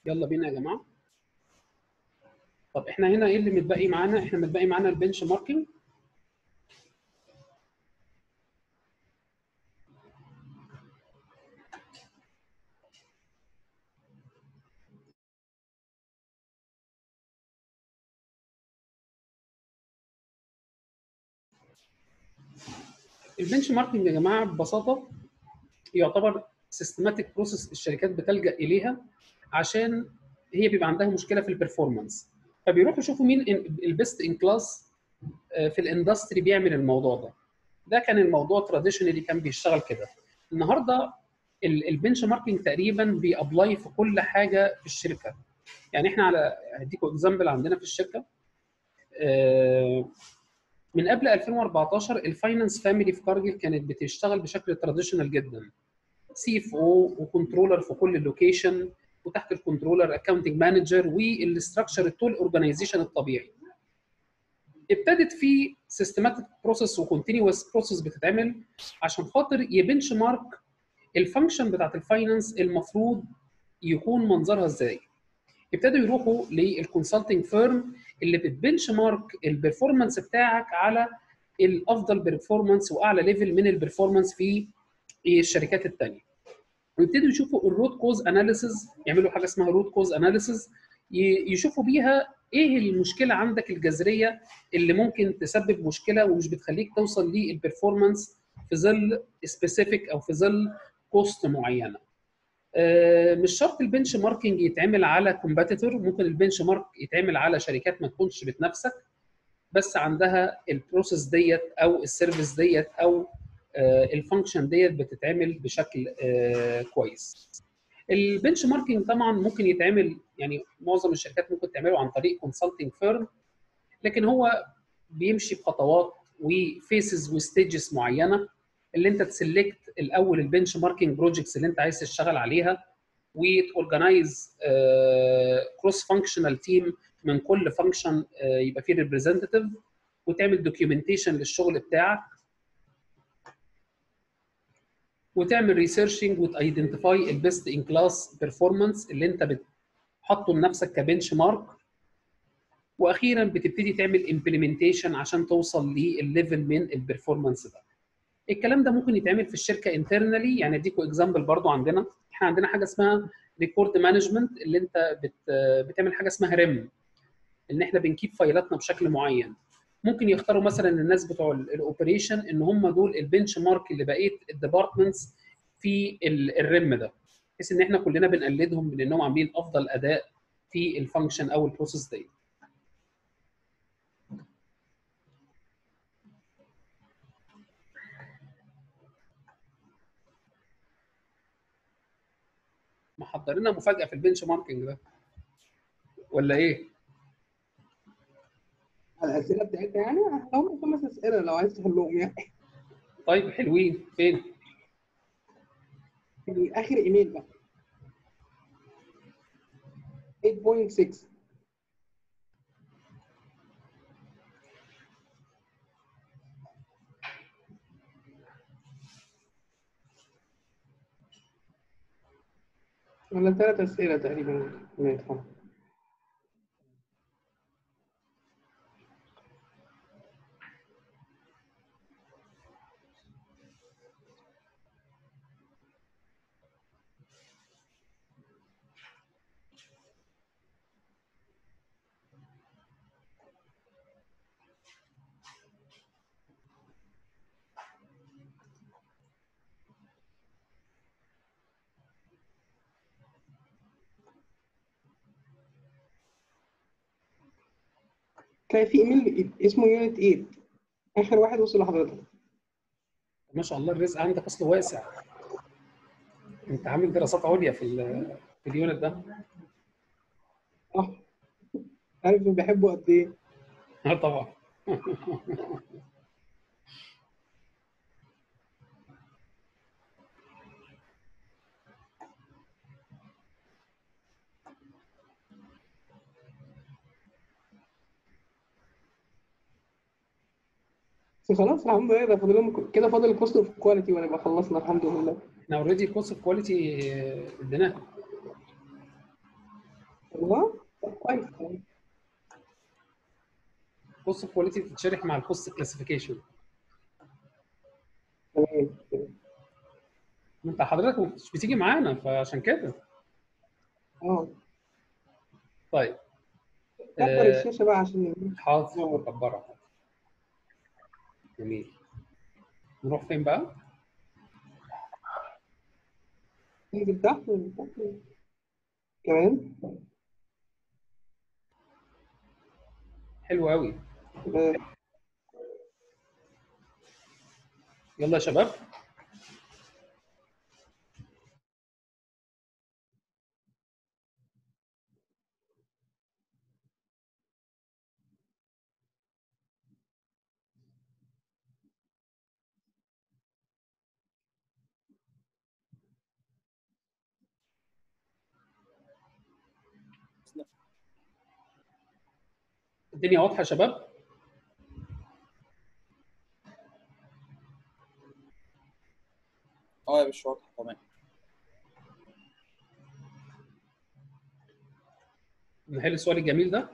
يلا بينا يا جماعه طب احنا هنا ايه اللي متبقي معانا احنا متبقي معانا البنش ماركينج البنش ماركينج يا جماعه ببساطه يعتبر سيستماتيك بروسيس الشركات بتلجا اليها عشان هي بيبقى عندها مشكله في البرفورمانس فبيروحوا يشوفوا مين البيست ان كلاس في الاندستري بيعمل الموضوع ده ده كان الموضوع تراديشنالي كان بيشتغل كده النهارده البنش ماركينج تقريبا بيابلاي في كل حاجه في الشركه يعني احنا على هديكم اكزامبل عندنا في الشركه من قبل 2014 الفاينانس فاميلي في كارجل كانت بتشتغل بشكل تراديشنال جدا سي اف او وكنترولر في كل اللوكيشن وتحت الكنترولر اكونتنج مانجر والاستراكشر التول اورجانيزيشن الطبيعي ابتدت في سيستماتيك بروسيس وكونتينوس بروسيس بتتعمل عشان خاطر يبنش مارك الفانكشن بتاعت الفاينانس المفروض يكون منظرها ازاي ابتدوا يروحوا للكونسلتنج فيرم اللي بتبنش مارك البرفورمانس بتاعك على الافضل برفورمانس واعلى ليفل من البرفورمانس في الشركات الثانيه ويبتدوا يشوفوا الروت كوز اناليسز يعملوا حاجه اسمها روت كوز اناليسز يشوفوا بيها ايه المشكله عندك الجذريه اللي ممكن تسبب مشكله ومش بتخليك توصل للبرفورمانس في ظل سبيسيفيك او في ظل كوست معينه مش شرط البنش ماركينج يتعمل على كومبيتيتور ممكن البنش مارك يتعمل على شركات ما تكونش بتنافسك بس عندها البروسيس ديت او السيرفيس ديت او الفانكشن ديت بتتعمل بشكل كويس البنش ماركينج طبعا ممكن يتعمل يعني معظم الشركات ممكن تعمله عن طريق كونسلتنج فيرم لكن هو بيمشي بخطوات وفيسز وستيجز معينه اللي انت تسلكت الاول البنش ماركينج بروجكتس اللي انت عايز تشتغل عليها وتورجنايز كروس فانكشنال تيم من كل فانكشن يبقى فيه ريبريزنتيف وتعمل دوكيومنتيشن للشغل بتاعك وتعمل ريسيرشنج وتايدنتيفاي البيست ان كلاس بيرفورمانس اللي انت بتحطه لنفسك كبنش مارك واخيرا بتبتدي تعمل امبلمنتيشن عشان توصل للليفل من البرفورمانس ده الكلام ده ممكن يتعمل في الشركه انترنالي يعني اديكم اكزامبل برضو عندنا احنا عندنا حاجه اسمها ريكورد مانجمنت اللي انت بت بتعمل حاجه اسمها ريم ان احنا بنكيب فايلاتنا بشكل معين ممكن يختاروا مثلا الناس بتوع الاوبريشن ان هم دول البنش مارك اللي بقيه الديبارتمنتس في الريم ده بحيث ان احنا كلنا بنقلدهم من انهم عاملين افضل اداء في الفانكشن او البروسيس دي محضر لنا مفاجاه في البنش ماركينج ده ولا ايه؟ الاسئله بتاعتنا يعني هم خمس اسئله لو عايز تحلهم يعني طيب حلوين فين؟ في اخر ايميل بقى 8.6 ولا ثلاث اسئله تقريبا مدفع. تلاقي في ايميل اسمه يونت 8 اخر واحد وصل لحضرتك ما شاء الله الرزق عندك اصل واسع انت عامل دراسات عليا في في اليونت ده اه عارف بحبه قد ايه اه طبعا بس خلاص الحمد لله ده فاضل لهم كده فاضل الكوست اوف كواليتي ونبقى خلصنا الحمد لله احنا اوريدي الكورس اوف كواليتي اديناه والله طب كويس تمام. كوست اوف كواليتي بتتشرح مع الكوست كلاسيفيكيشن تمام انت حضرتك ما كنتش بتيجي معانا فعشان كده اه طيب كبر آه، الشاشه بقى عشان حاضر مكبرة جميل نروح فين بقى؟ ننزل تحت ننزل تحت كمان حلو قوي آه، يلا يا شباب الدنيا واضحة يا شباب؟ اه يا باشا واضح تمام نحل السؤال الجميل ده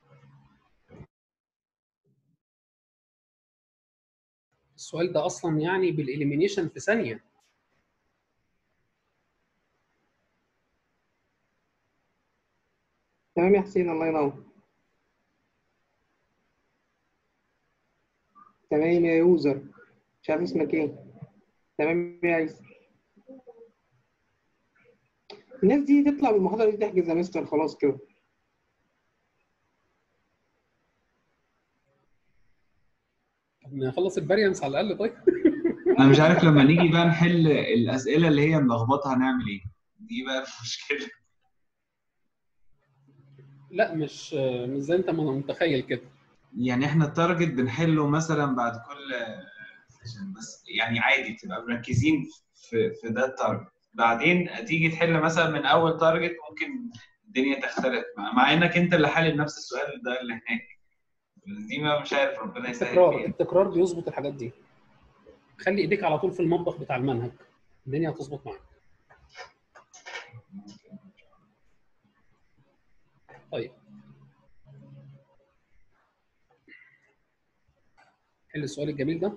السؤال ده اصلا يعني بالاليمينيشن في ثانيه تمام يا حسين الله ينور تمام يا يوزر مش عارف اسمك ايه تمام يا عيسى الناس دي تطلع من المحاضرة دي تحجز يا مستر خلاص كده طب نخلص الفاريانس على الاقل طيب انا مش عارف لما نيجي بقى نحل الاسئله اللي هي ملخبطه هنعمل ايه دي بقى المشكله لا مش مش زي انت ما متخيل كده يعني احنا التارجت بنحله مثلا بعد كل سيشن بس يعني عادي تبقى مركزين في في ده التارجت بعدين تيجي تحل مثلا من اول تارجت ممكن الدنيا تختلف مع, مع انك انت اللي حالل نفس السؤال ده اللي هناك بس دي ما مش عارف ربنا يسهل التكرار فيها التكرار بيظبط الحاجات دي خلي ايديك على طول في المطبخ بتاع المنهج الدنيا هتظبط معاك طيب حل السؤال الجميل ده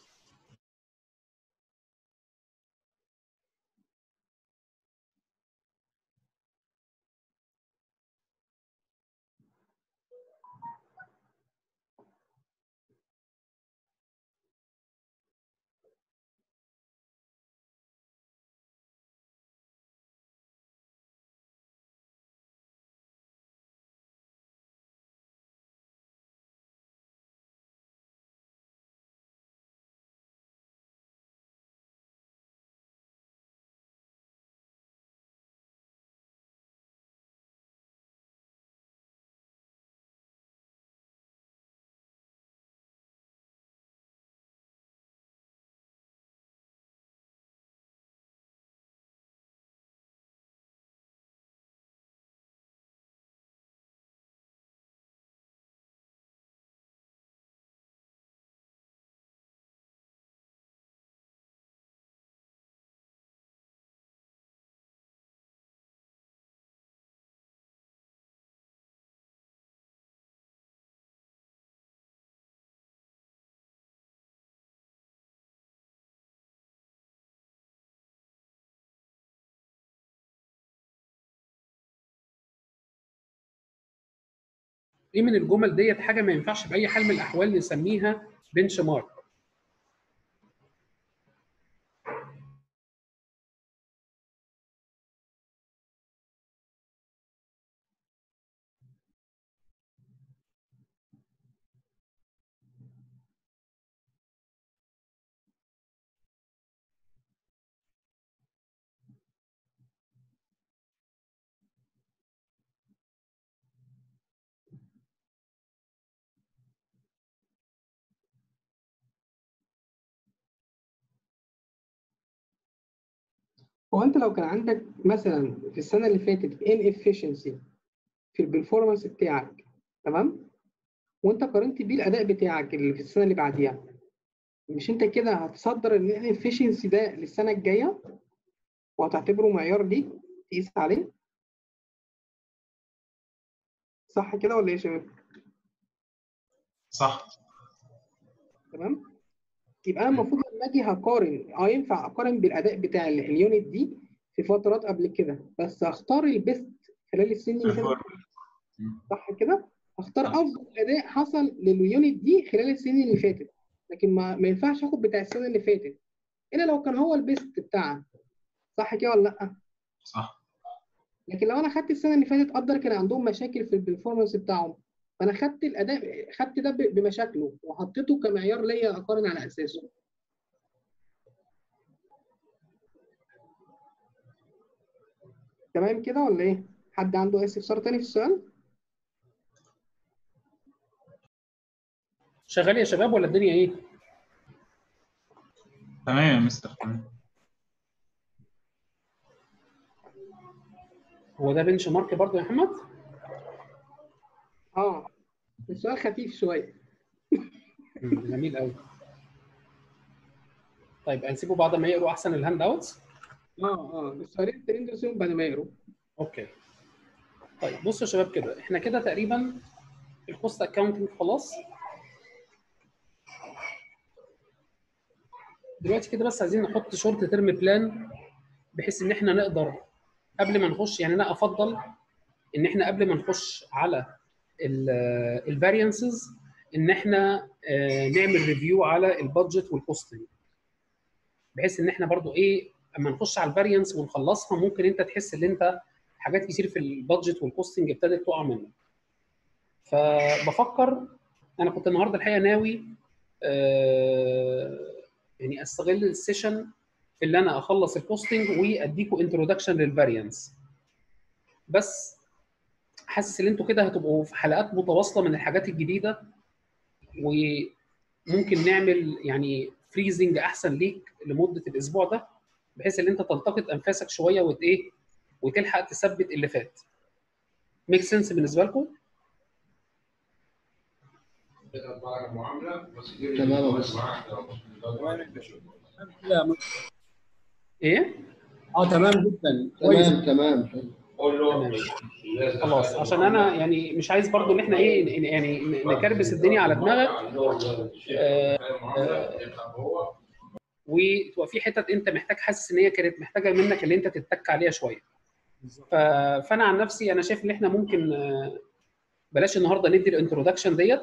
ايه من الجمل ديت حاجه ما ينفعش باي حال من الاحوال نسميها بنش مارك هو انت لو كان عندك مثلا في السنه اللي فاتت inefficiency في البرفورمانس بتاعك تمام وانت قارنت بيه الاداء بتاعك اللي في السنه اللي بعديها مش انت كده هتصدر ال inefficiency ده للسنه الجايه وهتعتبره معيار ليك تقيس عليه صح كده ولا ايه يا شباب؟ صح تمام؟ يبقى انا المفروض لما اجي هقارن اه ينفع اقارن بالاداء بتاع ال- اليونت دي في فترات قبل كده بس هختار البيست خلال السنين اللي فاتت صح كده؟ هختار صح. افضل اداء حصل لليونت دي خلال السنين اللي فاتت لكن ما, ما ينفعش اخد بتاع السنه اللي فاتت الا لو كان هو البيست بتاعها صح كده ولا لا؟ صح لكن لو انا خدت السنه اللي فاتت قدر كان عندهم مشاكل في البرفورمانس بتاعهم فانا خدت الاداء خدت ده ب- بمشاكله وحطيته كمعيار ليا اقارن على اساسه تمام كده ولا ايه؟ حد عنده اي استفسار تاني في السؤال؟ شغال يا شباب ولا الدنيا ايه؟ تمام يا مستر تمام هو ده بنش مارك برضه يا محمد؟ اه السؤال خفيف شويه مم، جميل قوي طيب هنسيبه بعد ما يقروا احسن الهاند اوتس اه اه السؤالين التانيين دول سيبهم بعد ما يقروا اوكي طيب بصوا يا شباب كده احنا كده تقريبا الكوست اكاونتنج خلاص دلوقتي كده بس عايزين نحط شورت تيرم بلان بحيث ان احنا نقدر قبل ما نخش يعني انا افضل ان احنا قبل ما نخش على الفاريانسز ان احنا آه، نعمل ريفيو على البادجت والكوستنج بحيث ان احنا برضو ايه اما نخش على الفاريانس ونخلصها ممكن انت تحس ان انت حاجات كتير في البادجت والكوستنج ابتدت تقع منك فبفكر انا كنت النهارده الحقيقه ناوي آه، يعني استغل السيشن في اللي انا اخلص الكوستنج واديكوا انتروداكشن للفاريانس بس حاسس ان انتوا كده هتبقوا في حلقات متواصله من الحاجات الجديده وممكن نعمل يعني فريزنج احسن ليك لمده الاسبوع ده بحيث ان انت تلتقط انفاسك شويه وت ايه وتلحق تثبت اللي فات ميك سنس بالنسبه لكم تمام بس ايه اه تمام جدا كويس تمام تمام تمام. خلاص عشان انا يعني مش عايز برضو ان احنا ايه ن- يعني ن- نكربس الدنيا على دماغك وتبقى في حتت انت محتاج حاسس ان هي كانت محتاجه منك اللي انت تتك عليها شويه ف- فانا عن نفسي انا شايف ان احنا ممكن آه، بلاش النهارده ندي الانترودكشن ديت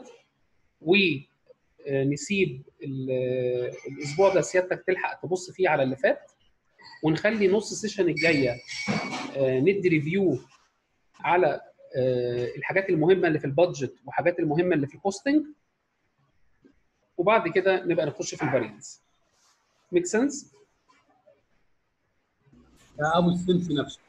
ونسيب الاسبوع ده سيادتك تلحق تبص فيه على اللي فات ونخلي نص السيشن الجايه آه، ندي ريفيو على آه، الحاجات المهمه اللي في البادجت وحاجات المهمه اللي في الكوستنج وبعد كده نبقى نخش في الفاريانس ميك سنس يا ابو السلف نفسه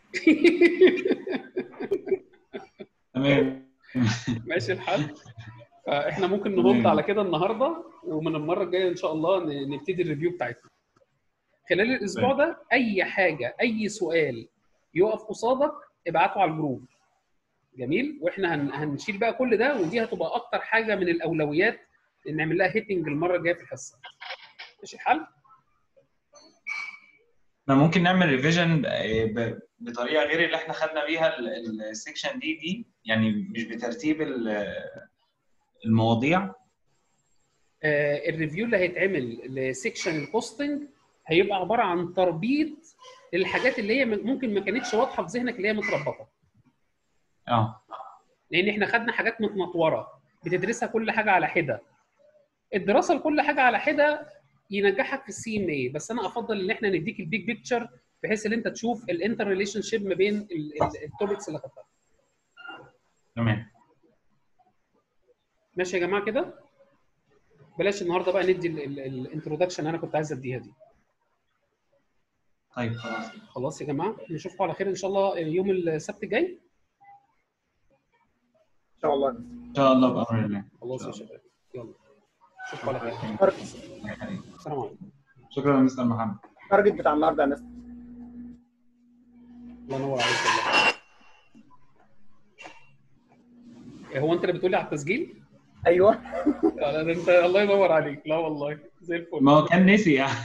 تمام ماشي الحال فاحنا ممكن نرد على كده النهارده ومن المره الجايه ان شاء الله ن- نبتدي الريفيو بتاعتنا خلال الاسبوع ده اي حاجه اي سؤال يقف قصادك ابعته على الجروب جميل واحنا هن- هنشيل بقى كل ده ودي هتبقى اكتر حاجه من الاولويات ان نعمل لها هيتنج المره الجايه في الحصه ماشي الحال احنا ممكن نعمل ريفيجن بطريقه غير اللي احنا خدنا بيها السكشن دي دي يعني مش بترتيب ال- المواضيع آه، الريفيو اللي هيتعمل لسيكشن الكوستنج هيبقى عباره عن تربيط للحاجات اللي هي ممكن ما كانتش واضحه في ذهنك اللي هي متربطه اه لان احنا خدنا حاجات متنطوره بتدرسها كل حاجه على حده الدراسه لكل حاجه على حده ينجحك في السي ام اي بس انا افضل ان احنا نديك البيج بيكتشر بحيث ان انت تشوف الانتر ريليشن شيب ما بين التوبكس اللي خدتها تمام ماشي يا جماعه كده بلاش النهارده بقى ندي الانترودكشن انا كنت عايز اديها دي طيب خلاص خلاص يا جماعه نشوفكم على خير ان شاء الله يوم السبت الجاي ان شاء الله ان شاء الله بامر الله خلاص يا شباب يلا نشوفكم على خير السلام عليكم شكرا يا مستر محمد التارجت بتاع النهارده يا مستر الله ينور عليك والله إيه هو انت اللي بتقولي على التسجيل؟ ايوه لا لا ده انت الله ينور عليك لا والله زي الفل ما هو كان نسي يعني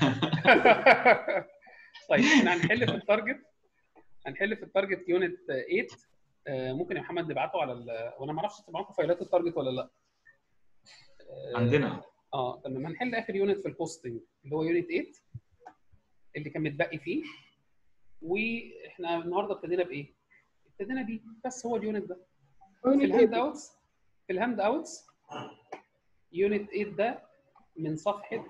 طيب احنا هنحل في التارجت هنحل في التارجت يونت 8 آه، ممكن يا محمد نبعته على ال... وانا ما اعرفش تبعتوا فايلات التارجت ولا لا آه، عندنا اه تمام هنحل اخر يونت في الكوستنج اللي هو يونت 8 اللي كان متبقي فيه واحنا النهارده ابتدينا بايه؟ ابتدينا بيه بس هو اليونت ده في الهاند اوتس في الهاند اوتس يونت 8 ده من صفحه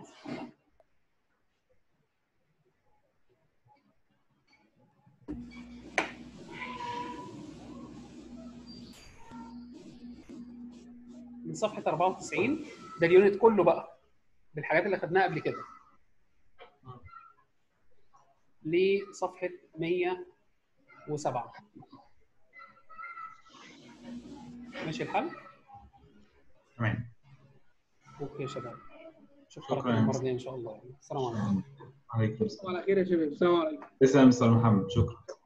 من صفحه 94 ده اليونت كله بقى بالحاجات اللي خدناها قبل كده لصفحه 107 ماشي الحل؟ تمام اوكي يا شباب اشوفكم شكراً. على خير المره الجايه ان شاء الله السلام عليكم عليكم السلام على خير يا شباب السلام عليكم تسلم يا مستر محمد شكرا